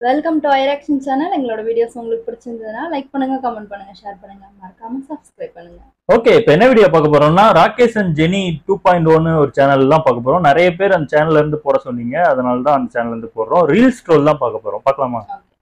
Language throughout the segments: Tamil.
வெல்கம் டு ஐராக்ஷன் சேனல் எங்களோட வீடியோஸ் உங்களுக்கு பிடிச்சிருந்ததுன்னா லைக் பண்ணுங்க கமெண்ட் பண்ணுங்க ஷேர் பண்ணுங்க மறக்காம சப்ஸ்கிரைப் பண்ணுங்க ஓகே இப்போ என்ன வீடியோ பார்க்க போறோம்னா Rakesh and Jeni two point ஒன்னு ஒரு சேனல் தான் பார்க்க போறோம் நிறைய பேர் அந்த சேனல்ல இருந்து போட சொன்னீங்க அதனால தான் அந்த சேனல்ல இருந்து போடுறோம் ரீல்ஸ் ட்ரோல் தான் பார்க்க போறோம் பார்க்கலாமா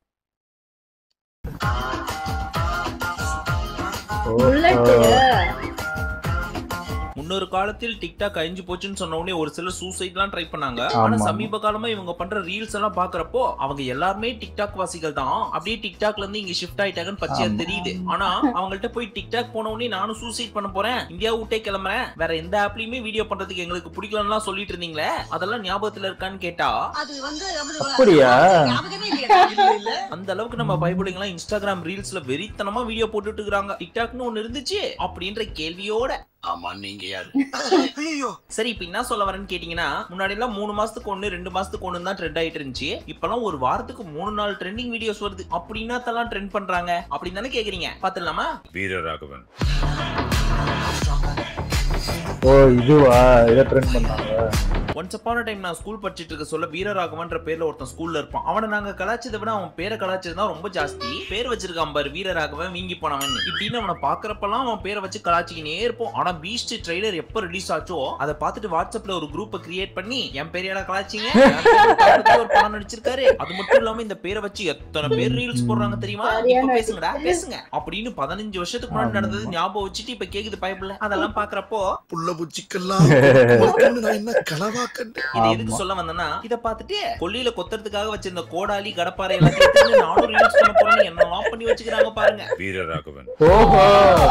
புல்லட் முன்னொரு காலத்தில் டிக்டாக் அழிஞ்சு போச்சுன்னு சொன்ன உடனே ஒரு சிலர் சூசைட்லாம் ட்ரை பண்ணாங்க ஆனா ஆமா. சமீப காலமா இவங்க பண்ற ரீல்ஸ் எல்லாம் பாக்குறப்போ அவங்க எல்லாருமே டிக்டாக் வாசிகள் தான் அப்படியே டிக்டாக்ல இருந்து இங்க ஷிஃப்ட் ஆயிட்டாங்கன்னு பச்சையா ஆமா. தெரியுது ஆனா அவங்கள்ட்ட போய் டிக்டாக் போன உடனே நானும் சூசைட் பண்ண போறேன் இந்தியா விட்டே கிளம்புறேன் வேற எந்த ஆப்லயுமே வீடியோ பண்றதுக்கு எங்களுக்கு பிடிக்கலன்னு சொல்லிட்டு இருந்தீங்களே அதெல்லாம் ஞாபகத்துல இருக்கான்னு கேட்டா அது வந்து அப்படியா? ஞாபகமே இல்லையா? அந்த அளவுக்கு நம்ம பைபிளுங்கெல்லாம் இன்ஸ்டாகிராம் ரீல்ஸ்ல வெறித்தனமா வீடியோ போட்டுட்டு இருக்காங்க டிக்டாக்னு ஒண்ணு இருந்துச்சு அப்படின்ற கேள்வியோட ஆமா நீங்க யாரு ஐயையோ. சரி இப்ப என்ன சொல்ல வரேன்னு கேட்டீங்கன்னா முன்னாடி எல்லாம் மூணு மாசத்துக்கு ஒண்ணு ரெண்டு மாசத்துக்கு ஒண்ணு தான் ட்ரெண்ட் ஆயிட்டு இருந்துச்சு இப்பெல்லாம் ஒரு வாரத்துக்கு மூணு நாள் ட்ரெண்டிங் வீடியோஸ் வருது அப்படின்னா தலாம் ட்ரெண்ட் பண்றாங்க அப்படின்னு தானே கேக்குறீங்க பாத்துடலாமா வீரராகவன் ஓ இதுவா இதை ட்ரெண்ட் பண்ணாங்க ஒன்ஸ் அப்பான டைம் நான் ஸ்கூல் படிச்சிட்டு இருக்க சொல்ல வீரராகவன்ற பேர்ல ஒருத்தன் ஸ்கூல்ல இருப்பான் அவனை நாங்க கலாச்சதை விட அவன் பேரை கலாச்சது ரொம்ப ஜாஸ்தி பேர் வச்சிருக்கான் பாரு வீரராகவன் வீங்கி போனவன் இப்படின்னு அவனை பாக்குறப்பெல்லாம் அவன் பேரை வச்சு கலாச்சிக்கினே இருப்போம் ஆனா பீஸ்ட் ட்ரைலர் எப்ப ரிலீஸ் ஆச்சோ அதை பார்த்துட்டு வாட்ஸ்அப்ல ஒரு குரூப்பை கிரியேட் பண்ணி என் பேரையாடா கலாச்சிங்க என் பேரை பார்த்துட்டு ஒரு படம் நடிச்சிருக்காரு அது மட்டும் இல்லாம இந்த பேரை வச்சு எத்தனை பேர் ரீல்ஸ் போடுறாங்க தெரியுமா சரியான இப்ப பேசுங்கடா பேசுங்க அப்படின்னு பதினஞ்சு வருஷத்துக்கு முன்னாடி நடந்தது ஞாபகம் வச்சுட்டு இப்ப கேக்குது பைபிள்ல அதெல்லாம் பாக்குறப்போ புள்ள பூச்சிக்கெல்லாம் ஒரு கண்ணு நான் என்ன கனவா கண்டேன் இது எதுக்கு சொல்ல வந்தேன்னா இத பார்த்துட்டு கொல்லியில கொத்துறதுக்காக வச்சிருந்த கோடாலி கடப்பாறை எல்லாத்தையும் எடுத்துட்டு நானும் ரீல்ஸ் பண்ண போறேன்னு என்னெல்லாம் பண்ணி வச்சுக்கிறாங்க பாருங்க வீரராகவன் ஓஹோ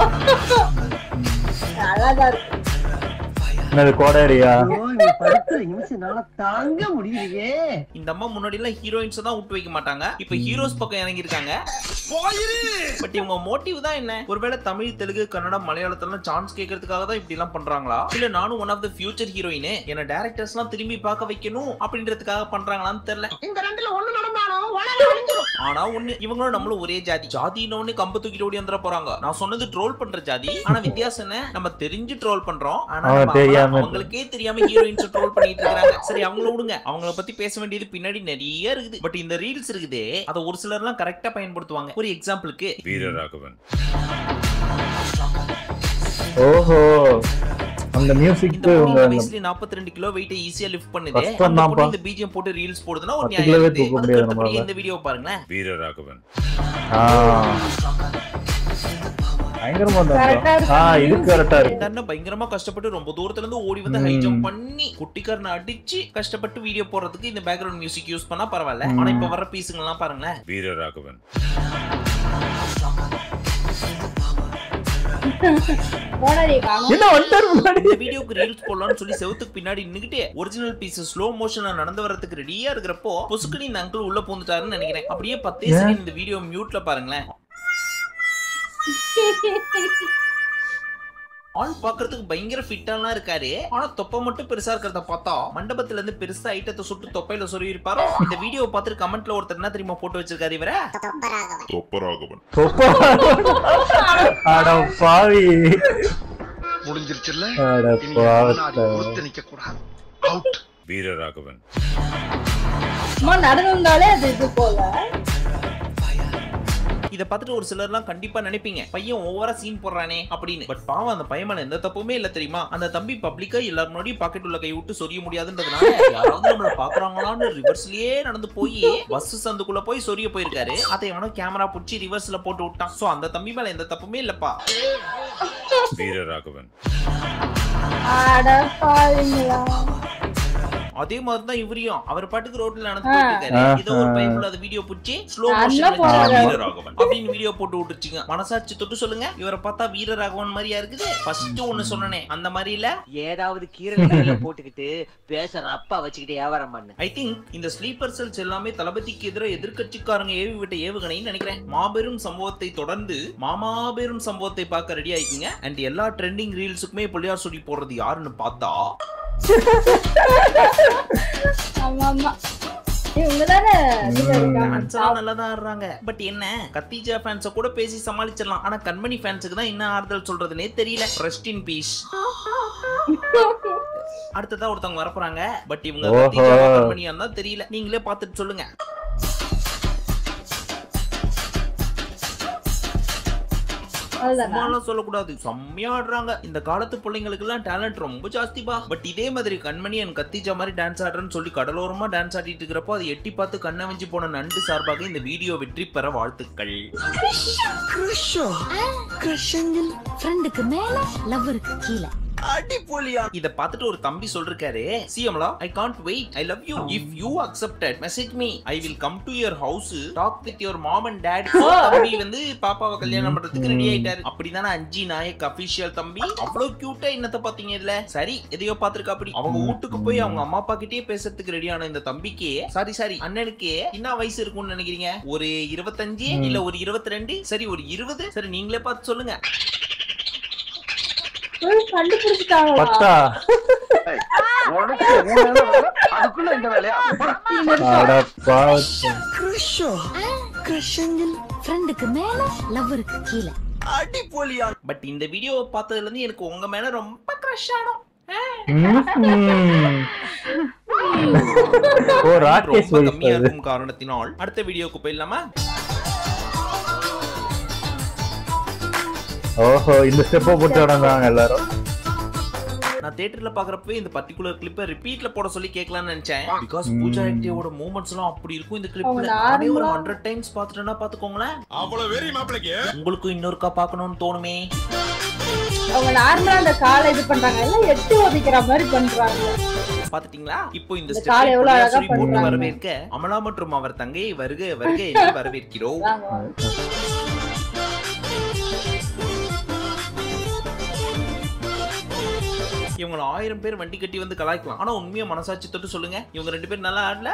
நல்லாதான் இருக்கு என்னது கோடாரியா ஐயோ, நீ படுத்துற நிமிஷம்னால தாங்க முடியலையே இந்த அம்மா முன்னாடி எல்லாம் ஹீரோயின்ஸ் தான் விட்டு வைக்க மாட்டாங்க இப்ப ஹீரோஸ் பக்கம் இறங்கி இருக்காங்க பட் இவங்க மோட்டிவ் தான் என்ன ஒருவேளை தமிழ் தெலுங்கு கன்னடம் மலையாளத்துல சான்ஸ் கேட்கறதுக்காக தான் இப்படி எல்லாம் பண்றாங்களா இல்ல நானும் one of the future heroine என்ன டேரக்டர்ஸ் எல்லாம் திரும்பி பார்க்க வைக்கணும் அப்படின்றதுக்காக பண்றாங்களான்னு தெரியல இந்த ரெண்டுல ஒண்ணு நடந்தாலும் உலகம் அழிஞ்சிரும். ஆனா ஒண்ணு இவங்களும் நம்மளும் ஒரே ஜாதி ஜாதின்னு கம்பு தூக்கிட்டு ஓடி வந்துட போறாங்க நான் சொன்னது ட்ரோல் பண்ற ஜாதி ஆனா வித்தியாசம் என்ன நம்ம தெரிஞ்சு ட்ரோல் பண்றோம் ஆனா அவன் நம்ம தெரியாம அவங்கள- அவங்களுக்கே தெரியாம ஹீரோயின்ஸ் ட்ரோல் பண்ணிட்டு இருக்காங்க சரி அவங்கள விடுங்க அவங்கள பத்தி பேச வேண்டியது பின்னாடி நிறைய இருக்குது பட் இந்த ரீல்ஸ் இருக்குதே அதை ஒரு சிலர் எல்லாம் கரெக்டா பயன்படுத்துவாங்க ஒரு எக்ஸாம்பிளுக்கு வீரராகவன் ஓஹோ அந்த இந்த மியூசிக்கு பொண்ணு உங்க இந்த அந்த வயசுல 42 கிலோ வெயிட் ஈஸியா லிஃப்ட் பண்ணுது கஷ்டம் அந்த தான்ப்பா. பொண்ணு இந்த பிஜிஎம் போட்டு ரீல்ஸ் போடுதுன்னா ஒரு பத்து நியாயம் கிலோவே இருக்குது. தூக்க அதுக்கு முடியாது அடுத்தபடி நம்மளால. இந்த வீடியோ பாருங்களேன் வீரராகவன் ஆ பயங்கரமா Correct ஆ தான் இருக்கு. ஆ இது கரெக்டா இருக்கு இந்த அண்ணன் பயங்கரமா கஷ்டப்பட்டு ரொம்ப தூரத்துல இருந்து ஓடி வந்து ஹை ம். ஜம்ப் பண்ணி குட்டிக்காரனை அடிச்சு கஷ்டப்பட்டு வீடியோ போடுறதுக்கு இந்த பேக்ரவுண்ட் மியூசிக் யூஸ் பண்ணா பரவாயில்ல ம். ஆனா இப்ப வர பீஸுங்க எல்லாம் பாருங்களேன் வீரராகவன் கோடாரியை காணும் என்ன வந்துட்டாரு முன்னாடி இந்த வீடியோக்கு ரீல்ஸ் போடலாம்னு சொல்லி செவுத்துக்கு பின்னாடி நின்னுகிட்டு ஒரிஜினல் பீஸ் ஸ்லோ மோஷன்ல நடந்து வரதுக்கு ரெடியா இருக்கிறப்போ பொசுக்குனி இந்த அங்கிள் உள்ள பூந்துட்டாருன்னு நினைக்கிறேன் அப்படியே பத்தே ஏன்? செகண்ட் இந்த வீடியோ மியூட்ல பாருங்களேன் ஆள் பாக்குறதுக்கு பயங்கர ஃபிட்டாலாம் இருக்காரு ஆனா தொப்பை மட்டும் பெருசா இருக்கிறத பார்த்தா மண்டபத்துல இருந்து பெருசா ஐட்டத்தை சுட்டு தொப்பையில சொருவி இருப்பாரோ இந்த வீடியோ பார்த்துட்டு கமெண்ட்ல ஒருத்தர் என்ன தெரியுமா போட்டு வச்சிருக்காரு இவர தொப்பராகவன் தொப்பா அட பாவி முடிஞ்சிருச்சுல்ல அட இனி பாவத்தை முன்னாடி ஒருத்த நிக்க கூடாது அவுட் வீரராகவன் சும்மா நடந்து வந்தாலே அது இது போல இத பார்த்துட்டு ஒரு சிலர்லாம் கண்டிப்பா நினைப்பீங்க பையன் ஓவரா சீன் போடுறானே அப்படின்னு பட் பாவம் அந்த பையன் மேல எந்த தப்புமே இல்ல தெரியுமா அந்த தம்பி பப்ளிக்கா எல்லாரும் முன்னாடியும் பாக்கெட் உள்ள கை விட்டு சொரிய முடியாதுன்றதுனால யாராவது நம்மள பாக்குறாங்களான்னு ரிவர்ஸ்லயே நடந்து போய் பஸ் சந்துக்குள்ள போய் சொரிய போயிருக்காரு அதை எவனோ கேமரா புடிச்சு ரிவர்ஸ்ல போட்டு விட்டான் சோ அந்த தம்பி மேல எந்த தப்புமே இல்லப்பா வீரராகவன் அட பாருங்களா அதே மாதிரி தான் இவரையும் அவர் பாட்டுக்கு ரோட்ல நடந்து போயிட்டு இருக்காரு ஆ. ஏதோ ஒரு பையன் அது வீடியோ புடிச்சு ஸ்லோ நல்லா மோஷன் போறாரு. வீரராகவன் அப்படின்னு வீடியோ போட்டு விட்டுருச்சுங்க மனசாட்சி தொட்டு சொல்லுங்க இவரை பார்த்தா வீரராகவன் மாதிரியா இருக்குது ஃபர்ஸ்ட் ஒண்ணு சொன்னனே அந்த மாதிரி இல்ல ஏதாவது கீரல் போட்டுக்கிட்டு பேசுற அப்பா வச்சுக்கிட்டு வியாபாரம் பண்ணு ஐ திங்க் இந்த ஸ்லீப்பர் செல்ஸ் எல்லாமே தளபதிக்கு எதிராக எதிர்க்கட்சிக்காரங்க ஏவி விட்ட ஏவுகணைன்னு நினைக்கிறேன் மாபெரும் சம்பவத்தை தொடர்ந்து மாமாபெரும் சம்பவத்தை பார்க்க ரெடி ஆயிக்குங்க அண்ட் எல்லா ட்ரெண்டிங் ரீல்ஸுக்குமே பிள்ளையார் சொல்லி போடுறது யாருன்னு பார்த்தா ஆமா ஆமா இவங்க தானே இதுல இருக்காங்க ஃபேன்ஸ் எல்லாம் நல்லா தான் ஆடுறாங்க பட் என்ன கத்திஜா ஃபேன்ஸ கூட பேசி சமாளிச்சிடலாம் ஆனா கண்மணி ஃபேன்ஸுக்கு தான் என்ன ஆறுதல் சொல்றதுனே தெரியல ரெஸ்ட் இன் பீஸ் அடுத்ததா ஒருத்தவங்க வரப்போறாங்க பட் இவங்க ஓஹோ. கத்திஜா கண்மணியா தான் தெரியல நீங்களே பார்த்துட்டு சொல்லுங்க அதுதானா? சும்மாலாம் சொல்லக்கூடாது செம்மையா ஆடுறாங்க இந்த காலத்து பிள்ளைங்களுக்கு எல்லாம் டேலண்ட் ரொம்ப ஜாஸ்திபா பட் இதே மாதிரி கண்மணி என் கத்திஜா மாதிரி டான்ஸ் ஆடுறேன்னு சொல்லி கடலோரமா டான்ஸ் ஆடிட்டு இருக்கிறப்போ அதை எட்டி பார்த்து கண்ணை வஞ்சி போன நண்டு சார்பாக இந்த வீடியோ வெற்றி பெற வாழ்த்துக்கள் கிருஷ்ணா கிருஷ்ணன் ஃப்ரெண்டுக்கு மேல லவ்வருக்கு கீழே அடிப்பொலியா இத பார்த்துட்டு ஒரு தம்பி சொல்றாரு சிஎம்லா I can't wait I love you if you accepted message me I will come to your house talk with your mom and dad தம்பி வந்து பாப்பாவை கல்யாணம் பண்றதுக்கு ரெடி ஆயிட்டாரு அப்படிதானே அஞ்சி நாயக் அபிஷியல் தம்பி அவ்வளவு கியூட்டா என்னத்த பாத்தீங்க இதுல சரி எதையோ பாத்துருக்கா அப்படி அவங்க வீட்டுக்கு போய் அவங்க அம்மா அப்பா கிட்டே பேசுறதுக்கு ரெடியான இந்த தம்பிக்கு சாரி சாரி அண்ணனுக்கு என்ன வயசு இருக்கும்னு நினைக்கிறீங்க ஒரு இருபத்தஞ்சு இல்ல ஒரு இருபத்தி ரெண்டு சரி ஒரு இருபது சரி நீங்களே பார்த்து சொல்லுங்க ஏய், கண்டுபிடிச்சிட்டாங்களா பத்தா உனக்கு மூணு வேலை வேலை, அதுக்குள்ள இந்த வேலையா போடா. அட பாவத்தை. கிருஷ்ணா கிருஷ்ணன் ஃப்ரெண்டுக்கு மேல லவ்வருக்கு கீழே அடிப்பொலியா பட் இந்த வீடியோவை பார்த்ததுல இருந்து எனக்கு உங்க மேல ரொம்ப க்ரஷ் ஆனோம் ம்ஹும். ஓ ராகேஷ் ரொம்ப வைஃப் கம்மியா அது இருக்கும் காரணத்தினால் அடுத்த வீடியோக்கு போயிடலாமா ஓஹோ இந்த ஸ்டெப்பை போட்டு நடந்தாங்க எல்லாரும் நான் தியேட்டர்ல பாக்குறப்ப இந்த பர்டிகுலர் கிளிப்பை ரிப்பீட்ல போட சொல்லி கேட்கலாம்னு நினைச்சேன் பிகாஸ் பூஜா ஹெக்டேவோட மூமெண்ட்ஸ் எல்லாம் அப்படி இருக்கும் இந்த அவங்க கிளிப்ல நானே ஒரு normal-ஆ- ஹண்ட்ரட் டைம்ஸ் பாத்துட்டேன்னா பாத்துக்கோங்களேன் அவ்வளவு வெறி மாப்பிளைக்கு உங்களுக்கும் இன்னொருக்கா பார்க்கணும்னு தோணுமே அவங்க நார்மலா அந்த காலை இது பண்றாங்க எல்லாம் எட்டு ஒதிக்கிற மாதிரி பண்றாங்க பாத்துட்டீங்களா இப்போ இந்த இந்த ஸ்டெப் காலை எவ்வளவு அழகா போட்டு பண்றாங்க. வரவேற்க அமலா மற்றும் அவர் தங்கையை வருக வருக என்று வரவேற்கிறோம் வாங்க, வாங்க. இவங்கள ஆயிரம் பேர் வண்டி கட்டி வந்து கலாய்க்கலாம் ஆனா உண்மையா மனசாட்சி தொட்டு சொல்லுங்க இவங்க ரெண்டு பேரும் நல்லா ஆடல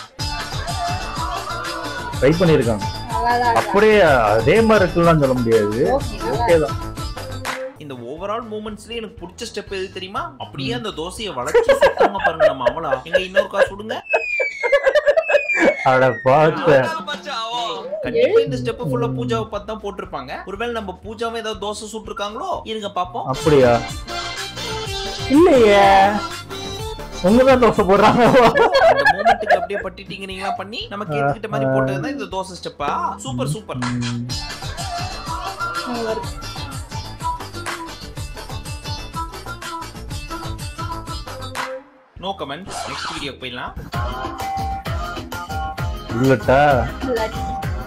ட்ரை பண்ணிருக்காங்க நல்லாதான் இருக்கு. அப்படியே அதே மாதிரி இருக்குலாம் சொல்ல முடியாது Okay, நல்லா ஓகே தான் இந்த ஓவரால் மூமெண்ட்ஸ்லயே எனக்கு பிடிச்ச ஸ்டெப் எது தெரியுமா அப்படியே அந்த தோசையை வளைச்சு சுத்தாங்க பாருங்க நம்ம அமலா எங்க இன்னொரு காசு சுடுங்க அட பார்த்த கண்டிப்பா இந்த ஸ்டெப் ஃபுல்லா பூஜாவை பார்த்து தான் போட்டிருப்பாங்க ஒருவேளை நம்ம பூஜாவை ஏதாவது தோசை சுட்டிருக்காங்களோ இருங்க பாப்போம் அப்படியா இல்லையே உங்கதான் தோசை போடுறாங்க அந்த மூமெண்ட்டுக்கு அப்படியே பட்டிட்டீங்க நீங்களா பண்ணி நம்ம கேட்டுக்கிட்ட மாதிரி போட்டதுதான் இந்த தோசை ஸ்டெப்பா சூப்பர் சூப்பர் ம். நல்லா இருக்கு. நோ கமெண்ட் நெக்ஸ்ட் வீடியோ போயிடலாம் இல்லட்டா நல்லா இருக்கு.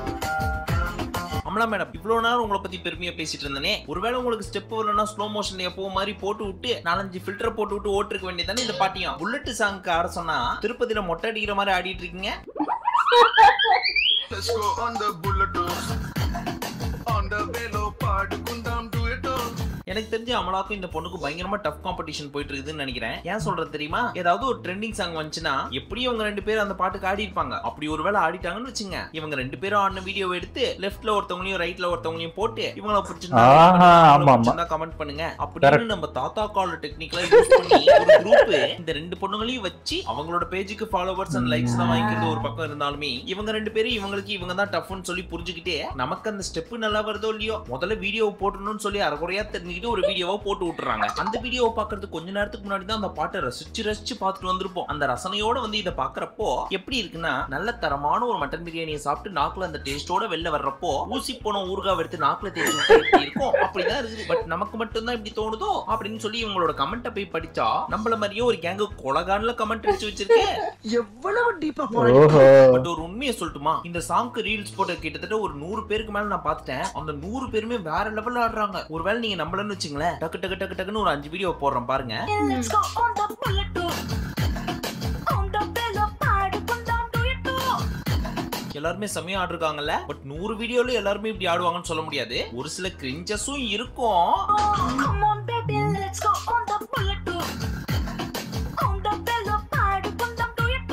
அமலா மேடம் இவ்வளவு நேரம் உங்களை பத்தி பெருமையா பேசிட்டு இருந்தனே ஒருவேளை உங்களுக்கு ஸ்டெப் வரலன்னா ஸ்லோ மோஷன்ல எப்போ மாதிரி போட்டு விட்டு நாலஞ்சு ஃபில்டர் போட்டு விட்டு ஓட்டிருக்க வேண்டியதானே இந்த பாட்டியும் புல்லட் சாங்க்கு ஆட சொன்னா திருப்பதியில மொட்டை அடிக்கிற மாதிரி ஆடிட்டு இருக்கீங்க Let's go on the bullet on the velo பாடுகுந்தாம் duet எனக்கு தெரிஞ்சு அமலாக்கும் இந்த பொண்ணுக்கு பயங்கரமா டஃப் காம்படிஷன் போயிட்டு இருக்குதுன்னு நினைக்கிறேன் ஏன் சொல்றது தெரியுமா ஏதாவது ஒரு ட்ரெண்டிங் சாங் வந்துச்சுன்னா எப்படியும் இவங்க ரெண்டு பேரும் அந்த பாட்டுக்கு ஆடி இருப்பாங்க அப்படி ஒருவேளை ஆடிட்டாங்கன்னு வச்சுங்க இவங்க ரெண்டு பேரும் ஆடின வீடியோ எடுத்து லெஃப்ட்ல ஒருத்தவங்களையும் ரைட்ல ஒருத்தவங்களையும் போட்டு இவங்கள ஆஹா, ஆமா, ஆமா. பிடிச்சிருந்தா கமெண்ட் பண்ணுங்க அப்படின்னு நம்ம தாத்தா கால டெக்னிக்கலா யூஸ் பண்ணி ஒரு குரூப் இந்த ரெண்டு பொண்ணுங்களையும் வச்சு அவங்களோட பேஜுக்கு ஃபாலோவர்ஸ் அண்ட் லைக்ஸ் தான் வாங்கிக்கிறது ஒரு பக்கம் இருந்தாலுமே இவங்க ரெண்டு பேரும் இவங்களுக்கு இவங்க தான் டஃப்னு சொல்லி புரிஞ்சுக்கிட்டே நமக்கு அந்த ஸ்டெப் நல்லா வருதோ இல்லையோ முதல்ல வீடியோ போட்டணும்னு சொல்லி அரைகுறையா தெரிஞ்சுக்கிட்டு ஒரு வீடியோவை போட்டு விட்டுறாங்க அந்த வீடியோவை பாக்குறதுக்கு கொஞ்ச நேரத்துக்கு முன்னாடி தான் அந்த பாட்டை ரசிச்சு ரசிச்சு பார்த்துட்டு வந்திருப்போம் அந்த ரசனையோட வந்து இதை பாக்குறப்போ எப்படி இருக்குன்னா நல்ல தரமான ஒரு மட்டன் பிரியாணியை சாப்பிட்டு நாக்குல அந்த டேஸ்டோட வெளில வர்றப்போ ஊசி போன ஊறுகாய் எடுத்து நாக்குல தேய்ச்சி விட்டா எப்படி இருக்கும் அப்படிதான் இருக்குது பட் நமக்கு மட்டும்தான் இப்படி தோணுதோ அப்படின்னு சொல்லி இவங்களோட கமெண்ட்டை போய் படிச்சா நம்மள மாதிரியே ஒரு கேங்கு கொலகான்ல கமெண்ட் அடிச்சு வச்சிருக்கேன் எவ்வளவு டீப்பா போறீங்க ஓஹோ பட் ஒரு உண்மையை சொல்லட்டுமா இந்த சாங்க்கு ரீல்ஸ் போட்ட கிட்டத்தட்ட ஒரு நூறு பேருக்கு மேல நான் பார்த்துட்டேன் அந்த நூறு பேருமே வேற லெவல்ல ஆடுறாங்க ஒருவேளை நீங்க நம்மளன்னு வச்சுங்களேன் டக்கு டக்கு டக்கு டக்குன்னு ஒரு அஞ்சு வீடியோ போடுறோம் பாருங்க Let's go on the bullet on the bello பாடுகுந்தாம் duet எல்லாருமே செமையா ஆடிருக்காங்கல்ல பட் நூறு வீடியோல எல்லாருமே இப்படி ஆடுவாங்கன்னு சொல்ல முடியாது ஒரு சில கிரிஞ்சஸும் இருக்கும் Come on baby let's go on the bullet on the bello பாடுகுந்தாம் duet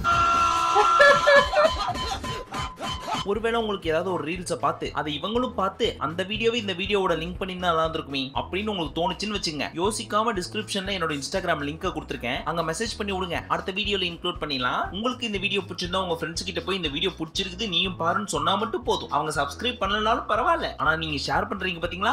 ஒருவேளை உங்களுக்கு ஏதாவது ஒரு ரீல்ஸை பார்த்து அதை இவங்களும் பார்த்து அந்த வீடியோவை இந்த வீடியோவோட லிங்க் பண்ணி தான் நல்லா இருந்திருக்குமே அப்படின்னு உங்களுக்கு தோணுச்சுன்னு வச்சுங்க யோசிக்காம டிஸ்கிரிப்ஷன்ல என்னோட இன்ஸ்டாகிராம் லிங்கை கொடுத்துருக்கேன் அங்க மெசேஜ் பண்ணி விடுங்க அடுத்த வீடியோல இன்க்ளூட் பண்ணிடலாம் உங்களுக்கு இந்த வீடியோ பிடிச்சிருந்தா உங்க ஃப்ரெண்ட்ஸ் கிட்ட போய் இந்த வீடியோ பிடிச்சிருக்குது நீயும் பாருன்னு சொன்னா மட்டும் போதும் அவங்க சப்ஸ்கிரைப் பண்ணலனாலும் பரவாயில்ல ஆனா நீங்க ஷேர் பண்றீங்க பாத்தீங்களா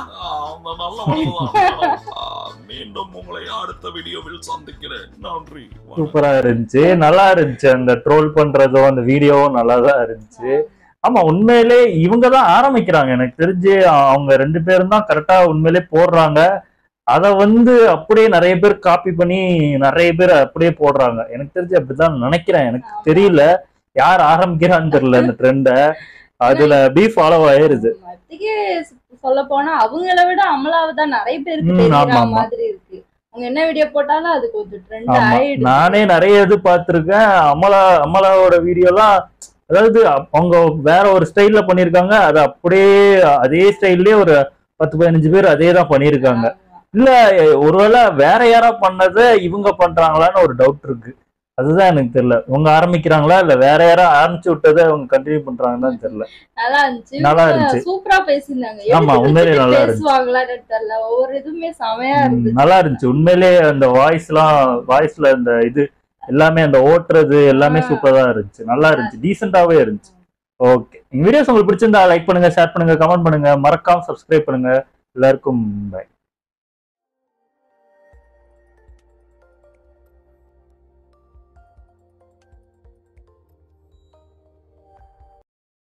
மீண்டும் உங்களை அடுத்த வீடியோவில் சந்திக்கிறேன் நன்றி சூப்பரா இருந்துச்சு நல்லா இருந்துச்சு அந்த ட்ரோல் பண்றதும் அந்த வீடியோவும் நல்லா தான் இருந்துச்சு ஆமா உண்மையிலே இவங்க தான் ஆரம்பிக்கிறாங்க எனக்கு தெரிஞ்சு அவங்க ரெண்டு பேரும் தான் கரெக்டா உண்மையிலே போடுறாங்க அதை வந்து அப்படியே நிறைய பேர் காப்பி பண்ணி நிறைய பேர் அப்படியே போடுறாங்க எனக்கு தெரிஞ்சு அப்படிதான் நினைக்கிறேன் எனக்கு தெரியல யார் ஆரம்பிக்கிறான்னு தெரியல இந்த ட்ரெண்ட அதுல பி ஃபாலோ ஆயிருது இப்போதைக்கு சொல்ல போனா அவங்கள விட அமலாவை தான் நிறைய பேருக்கு ம், தெரியுற ஆமா, ஆமா. மாதிரி இருக்கு அவங்க என்ன வீடியோ போட்டாலும் அது கொஞ்சம் ட்ரெண்ட் ஆமா ஆயிடுது நானே நிறைய இது பார்த்திருக்கேன் அமலா அமலாவோட வீடியோலாம் அதாவது அப்- அவங்க வேற ஒரு ஸ்டைல்ல பண்ணிருக்காங்க அது அப்படியே அதே ஸ்டைல்லயே ஒரு பத்து பதினஞ்சு பேர் அதே தான் பண்ணிருக்காங்க இல்ல ஒருவேளை வேற யாரா பண்ணதை இவங்க பண்றாங்களான்னு ஒரு டவுட் இருக்கு அதுதான் எனக்கு தெரியல இவங்க ஆரம்பிக்கிறாங்களா இல்ல வேற யாரா ஆரம்பிச்சு விட்டதை அவங்க கண்டினியூ பண்றாங்கன்னு தெரியல நல்லா இருந்துச்சு நல்லா இருந்துச்சு. சூப்பரா பேசியிருந்தாங்க ஆமா, எடுத்து உண்மையிலேயே வச்சுட்டு நல்லா இருந்துச்சு. பேசுவாங்களான்னு தெரியல ஒவ்வொரு இதுவுமே செமையா ம், இருந்துச்சு நல்லா இருந்துச்சு உண்மையிலே அந்த வாய்ஸ்லாம் வாய்ஸ்ல அந்த இது எல்லாமே அந்த ஓட்டுறது எல்லாமே ஆ. சூப்பரா இருந்துச்சு நல்லா இருந்துச்சு டீசெண்டாவே இருந்துச்சு ஓகே இந்த வீடியோஸ் உங்களுக்கு பிடிச்சிருந்தா லைக் பண்ணுங்க ஷேர் பண்ணுங்க கமெண்ட் பண்ணுங்க மறக்காம சப்ஸ்கிரைப் பண்ணுங்க எல்லாருக்கும் பை